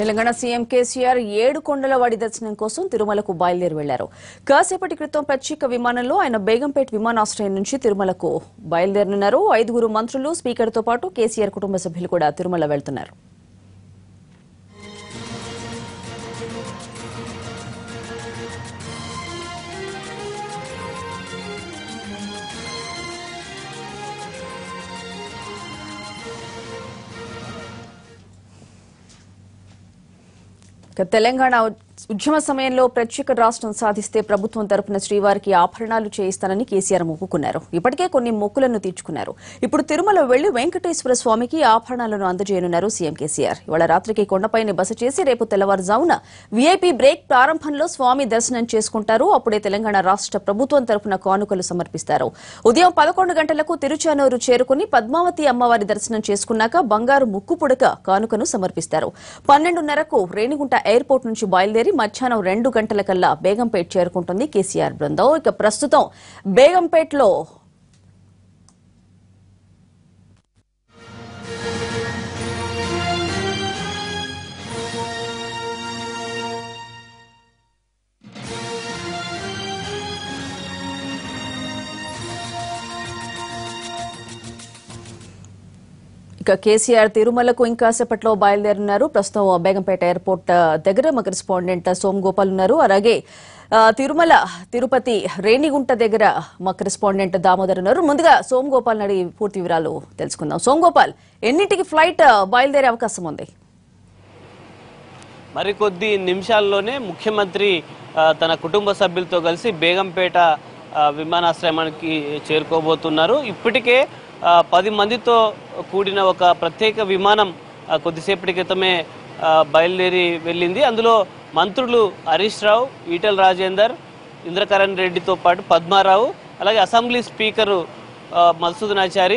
Telangana CM KCR ఏడు కొండల వాడి దర్శనం కోసం తిరుమలకు బయలుదేరి వెళ్లారు కాసేపటి క్రితం ప్రత్యేక విమానంలో ఆయన బేగంపేట్ విమానాశ్రయం నుంచి తిరుమలకు బయలుదేరనున్నారు ఐదుగురు మంత్రులు స్పీకర్తో పాటు కేసీఆర్ కుటుంబ సభ్యులు కూడా తిరుమల వెళ్తున్నారు ఇక తెలంగాణ ఉద్యమ సమయంలో ప్రత్యేక రాష్ట్రం సాధిస్తే ప్రభుత్వం తరపున శ్రీవారికి ఆభరణాలు చేయిస్తానని కేసీఆర్ మొక్కుకున్నారు ఇప్పటికే కొన్ని మొక్కులను తీర్చుకున్నారు ఇప్పుడు తిరుమల వెళ్లి వెంకటేశ్వర స్వామికి ఆభరణాలను అందజేయనున్నారు సీఎం కేసీఆర్ ఇవాళ రాత్రికి కొండపైన బస చేసి రేపు తెల్లవారుజామున వీఐపీ బ్రేక్ ప్రారంభంలో స్వామి దర్శనం చేసుకుంటారు అప్పుడే తెలంగాణ రాష్ట్ర ప్రభుత్వం తరపున కానుకలు సమర్పిస్తారు ఉదయం పదకొండు గంటలకు తిరుచానూరు చేరుకుని పద్మావతి అమ్మవారి దర్శనం చేసుకున్నాక బంగారు ముక్కు పుడక కానుకను సమర్పిస్తారు పన్నెండున్నరకు రేణిగుంట ఎయిర్పోర్ట్ నుంచి బయలుదేరి మధ్యాహ్నం రెండు గంటలకల్లా బేగంపేట్ చేరుకుంటుంది కేసీఆర్ బృందం ఇక ప్రస్తుతం బేగంపేట్లో ఇక కేసీఆర్ తిరుమలకు ఇంకాసేపట్లో బయలుదేరున్నారు ప్రస్తుతం బేగంపేట ఎయిర్పోర్ట్ ఆ, దగ్గర మా కరెస్పాండెంట్ సోమ్ గోపాల్ ఉన్నారు అలాగే ఆ, తిరుమల తిరుపతి రేణిగుంట దగ్గర మా కరెస్పాండెంట్ దామోదర్ ఉన్నారు ముందుగా సోమ్ గోపాల్ అడిగి పూర్తి వివరాలు తెలుసుకుందాం సోమ్ గోపాల్ ఎన్నింటికి ఫ్లైట్ ఆ, బయలుదేరే అవకాశం ఉంది మరికొద్ది నిమిషాల్లోనే ముఖ్యమంత్రి ఆ, తన కుటుంబ సభ్యులతో కలిసి బేగంపేట ఆ, విమానాశ్రయానికి చేరుకోబోతున్నారు ఇప్పటికే ఆ, పది మందితో కూడిన ఒక ప్రత్యేక విమానం ఆ, కొద్దిసేపటి క్రితమే ఆ, బయలుదేరి వెళ్ళింది అందులో మంత్రులు హరీష్ రావు ఈటల రాజేందర్ ఇంద్రకరణ్ రెడ్డితో పాటు పద్మారావు అలాగే అసెంబ్లీ స్పీకరు ఆ, మధుసూదనాచారి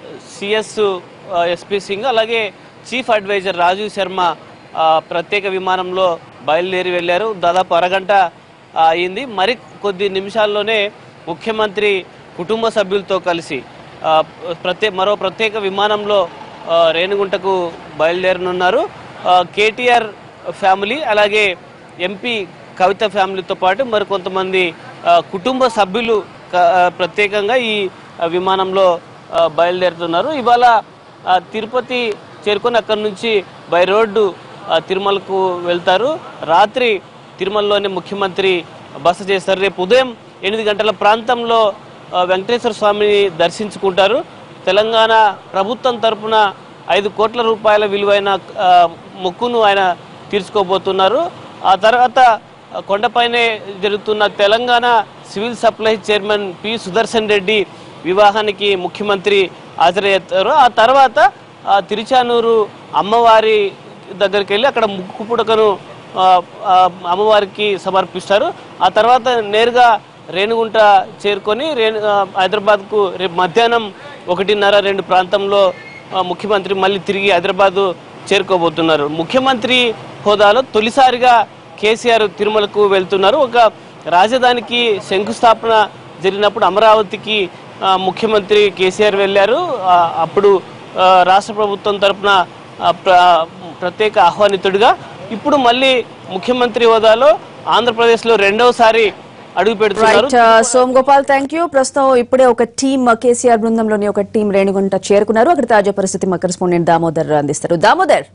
సిఎస్ ఎస్పీ సింగ్ అలాగే చీఫ్ అడ్వైజర్ రాజీవ్ శర్మ ఆ, ప్రత్యేక విమానంలో బయలుదేరి వెళ్ళారు దాదాపు అరగంట ఆ, అయింది మరి కొద్ది నిమిషాల్లోనే ముఖ్యమంత్రి కుటుంబ సభ్యులతో కలిసి ఆ, ప్రత్యే మరో ప్రత్యేక విమానంలో ఆ, రేణిగుంటకు బయలుదేరనున్నారు ఆ, కేటీఆర్ ఫ్యామిలీ అలాగే ఎంపీ కవిత ఫ్యామిలీతో పాటు మరి కొంతమంది ఆ, కుటుంబ సభ్యులు క- ఆ, ప్రత్యేకంగా ఈ ఆ, విమానంలో ఆ, బయలుదేరుతున్నారు ఇవాళ ఆ, తిరుపతి చేరుకొని అక్కడి నుంచి బై రోడ్డు ఆ, తిరుమలకు వెళ్తారు రాత్రి తిరుమలలోనే ముఖ్యమంత్రి బస చేస్తారు రేపు ఉదయం ఎనిమిది గంటల ప్రాంతంలో ఆ, వెంకటేశ్వర స్వామిని దర్శించుకుంటారు తెలంగాణ ప్రభుత్వం తరపున ఐదు కోట్ల రూపాయల విలువైన ఆ, మొక్కును ఆయన తీర్చుకోబోతున్నారు ఆ తర్వాత ఆ, కొండపైనే జరుగుతున్న Telangana civil supply chairman P Sudarshan Reddy వివాహానికి ముఖ్యమంత్రి హాజరయ్యారు ఆ తర్వాత ఆ, తిరుచానూరు అమ్మవారి దగ్గరికి వెళ్ళి అక్కడ ముక్కు పుడకను ఆ, ఆ, అమ్మవారికి సమర్పిస్తారు ఆ తర్వాత నేరుగా రేణుగుంట చేరుకొని రేణు ఆ, హైదరాబాద్కు రేపు మధ్యాహ్నం ఒకటిన్నర రెండు ప్రాంతంలో ఆ, ముఖ్యమంత్రి మళ్ళీ తిరిగి హైదరాబాద్ చేరుకోబోతున్నారు ముఖ్యమంత్రి హోదాలో తొలిసారిగా కేసీఆర్ తిరుమలకు వెళ్తున్నారు ఒక రాజధానికి శంకుస్థాపన జరిగినప్పుడు అమరావతికి ఆ, ముఖ్యమంత్రి కేసీఆర్ వెళ్ళారు ఆ, అప్పుడు ఆ, రాష్ట్ర ప్రభుత్వం తరపున ఆ, ప్ర- ప్రత్యేక ఆహ్వానితుడిగా ఇప్పుడు మళ్ళీ ముఖ్యమంత్రి హోదాలో ఆంధ్రప్రదేశ్లో రెండవసారి అడుగు పెడుతున్నారు right Som Gopal thank you ప్రస్తుతం ఇప్పుడే ఒక టీం కేసీఆర్ బృందంలోని ఒక టీం రేణిగుంట చేరుకున్నారు అక్కడ తాజా పరిస్థితి మా కరెస్పాండెంట్ దామోదర్ అందిస్తారు దామోదర్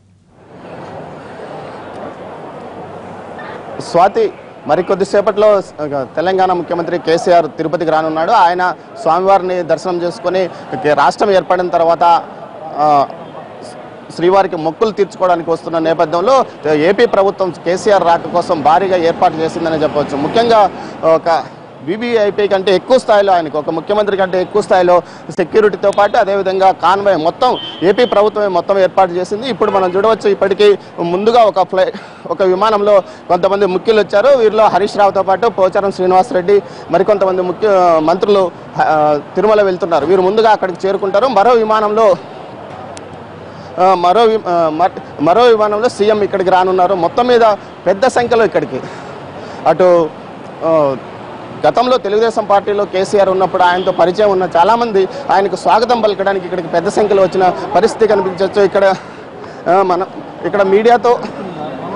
స్వాతి మరికొద్దిసేపట్లో స- తెలంగాణ ముఖ్యమంత్రి కేసీఆర్ తిరుపతికి రానున్నాడు ఆయన స్వామివారిని దర్శనం చేసుకొని ఇక రాష్ట్రం ఏర్పడిన తర్వాత ఆ, శ్రీవారికి మొక్కులు తీర్చుకోవడానికి వస్తున్న నేపథ్యంలో ఏపీ ప్రభుత్వం కేసీఆర్ రాక కోసం భారీగా ఏర్పాటు చేసిందని చెప్పవచ్చు ముఖ్యంగా ఒక బీబీఐపీ కంటే ఎక్కువ స్థాయిలో ఆయనకు ఒక ముఖ్యమంత్రి కంటే ఎక్కువ స్థాయిలో సెక్యూరిటీతో పాటు అదేవిధంగా కాన్వాయ్ మొత్తం ఏపీ ప్రభుత్వమే మొత్తం ఏర్పాటు చేసింది ఇప్పుడు మనం చూడవచ్చు ఇప్పటికీ ముందుగా ఒక ఫ్లై ఒక విమానంలో కొంతమంది ముఖ్యులు వచ్చారు వీరిలో హరీష్ రావుతో పాటు పోచారం శ్రీనివాసరెడ్డి మరికొంతమంది ముఖ్య మంత్రులు ఆ, తిరుమల వెళ్తున్నారు వీరు ముందుగా అక్కడికి చేరుకుంటారు మరో విమానంలో ఆ, మరో వి- ఆ, మర్- మరో విమానంలో సీఎం ఇక్కడికి రానున్నారు మొత్తం మీద పెద్ద సంఖ్యలో ఇక్కడికి అటు ఆ, గతంలో తెలుగుదేశం పార్టీలో కేసీఆర్ ఉన్నప్పుడు ఆయనతో పరిచయం ఉన్న చాలామంది ఆయనకు స్వాగతం పలకడానికి ఇక్కడికి పెద్ద సంఖ్యలో వచ్చిన పరిస్థితి కనిపించవచ్చు ఇక్కడ ఆ, మన ఇక్కడ మీడియాతో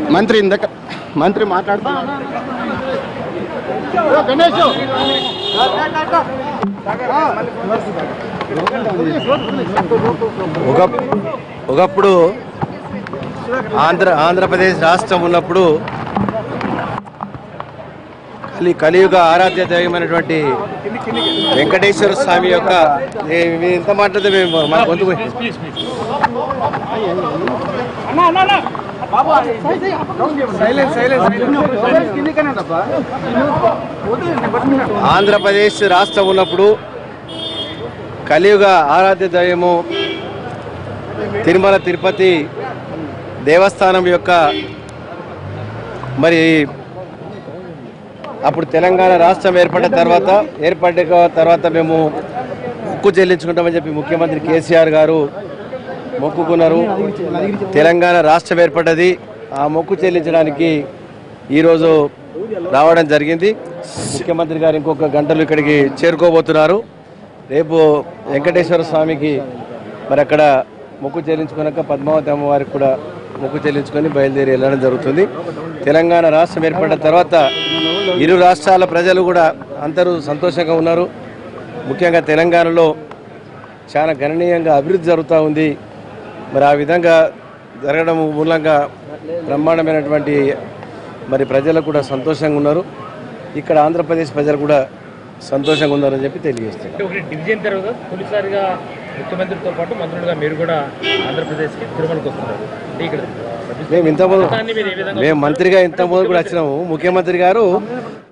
మంత్రి ఇందాక మంత్రి మాట్లాడుతున్నారు ఒక ఒకప్పుడు ఆంధ్ర ఆంధ్రప్రదేశ్ రాష్ట్రం ఉన్నప్పుడు కలి కలియుగ ఆరాధ్య దైవమైనటువంటి వెంకటేశ్వర స్వామి యొక్క ఏ- మీరు ఎంత మాట్లాడితే మేము మా గొంతు ఆంధ్రప్రదేశ్ రాష్ట్రం ఉన్నప్పుడు కలియుగ ఆరాధ్య దైవము తిరుమల తిరుపతి దేవస్థానం యొక్క మరి అప్పుడు తెలంగాణ రాష్ట్రం ఏర్పడిన తర్వాత ఏర్పడ్డ తర్వాత మేము మొక్కు చెల్లించుకుంటామని చెప్పి ముఖ్యమంత్రి కేసీఆర్ గారు మొక్కుకున్నారు తెలంగాణ రాష్ట్రం ఏర్పడ్డది ఆ మొక్కు చెల్లించడానికి ఈరోజు రావడం జరిగింది ముఖ్యమంత్రి గారు ఇంకొక గంటలు ఇక్కడికి చేరుకోబోతున్నారు రేపు వెంకటేశ్వర స్వామికి మరి అక్కడ మొక్కు చెల్లించుకున్నాక పద్మావతి అమ్మవారికి కూడా మొక్కు చెల్లించుకొని బయలుదేరి వెళ్ళడం జరుగుతుంది తెలంగాణ రాష్ట్రం ఏర్పడిన తర్వాత ఇరు రాష్ట్రాల ప్రజలు కూడా అందరూ సంతోషంగా ఉన్నారు ముఖ్యంగా తెలంగాణలో చాలా గణనీయంగా అభివృద్ధి జరుగుతూ ఉంది మరి ఆ విధంగా జరగడం మూలంగా బ్రహ్మాండమైనటువంటి మరి ప్రజలు కూడా సంతోషంగా ఉన్నారు ఇక్కడ ఆంధ్రప్రదేశ్ ప్రజలు కూడా సంతోషంగా ఉన్నారని చెప్పి తెలియజేస్తారు అంటే ఒకటి డివిజన్ తర్వాత తొలిసారిగా ముఖ్యమంత్రితో పాటు మంత్రులుగా మీరు కూడా ఆంధ్రప్రదేశ్కి తిరుమలకు వస్తున్నారు అంటే ఇక్కడ మేము ఇంతకుముందు దాన్ని మీరు ఏ విధంగా మేము మంత్రిగా ఇంతకుముందు కూడా వచ్చినాము ముఖ్యమంత్రి గారు